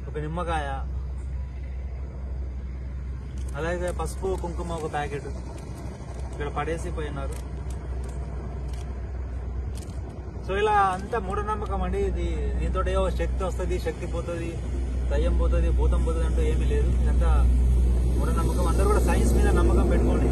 ఒక నిమ్మకాయ అలాగే పసుపు కుంకుమ ఒక ప్యాకెట్ ఇక్కడ పడేసి పోయినారు సో ఇలా అంతా మూఢనమ్మకం అండి ఇది దీంతో ఏవో శక్తి వస్తుంది శక్తి పోతుంది దయ్యం పోతుంది భూతం పోతుంది అంటూ ఏమీ లేదు ఇదంతా మూఢనమ్మకం అందరూ కూడా సైన్స్ మీద నమ్మకం పెట్టుకోండి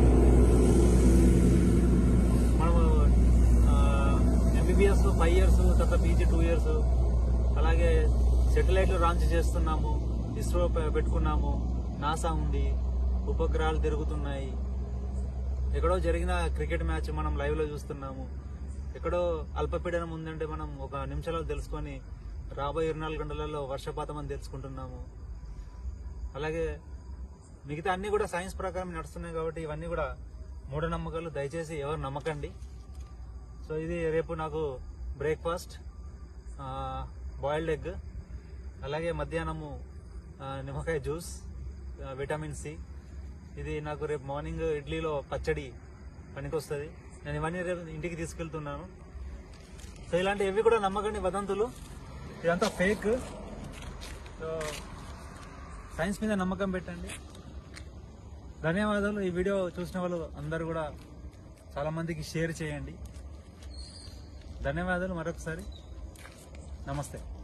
మనము ఎంబీబీఎస్ ఫైవ్ ఇయర్స్ తర్వాత పీజీ టూ ఇయర్స్ అలాగే సెటిలైట్లు లాంచ్ చేస్తున్నాము ఇస్రో పె- పెట్టుకున్నాము నాసా ఉంది ఉపగ్రహాలు తిరుగుతున్నాయి ఎక్కడో జరిగిన క్రికెట్ మ్యాచ్ మనం లైవ్ లో చూస్తున్నాము ఎక్కడో అల్పపీడనం ఉందంటే మనం ఒక నిమిషాల్లో తెలుసుకొని రాబోయే ఇరవై నాలుగు గంటలలో వర్షపాతం అని తెలుసుకుంటున్నాము అలాగే మిగతా అన్ని కూడా సైన్స్ ప్రకారం నడుస్తున్నాయి కాబట్టి ఇవన్నీ కూడా మూఢనమ్మకాలు దయచేసి ఎవరు నమ్మకండి సో ఇది రేపు నాకు బ్రేక్ఫాస్ట్ బాయిల్డ్ ఎగ్ అలాగే మధ్యాహ్నము ఆ, నిమ్మకాయ జ్యూస్ ఆ, విటమిన్ సి ఇది నాకు రేపు మార్నింగ్ ఇడ్లీలో పచ్చడి పనికొస్తుంది నేను ఇవన్నీ రేపు ఇంటికి తీసుకెళ్తున్నాను సో ఇలాంటి ఇవి కూడా నమ్మకండి వదంతులు ఇదంతా ఫేక్ సో సైన్స్ మీద నమ్మకం పెట్టండి ధన్యవాదాలు ఈ వీడియో చూసిన వాళ్ళు అందరూ కూడా చాలా మందికి షేర్ చేయండి ధన్యవాదాలు మరొకసారి నమస్తే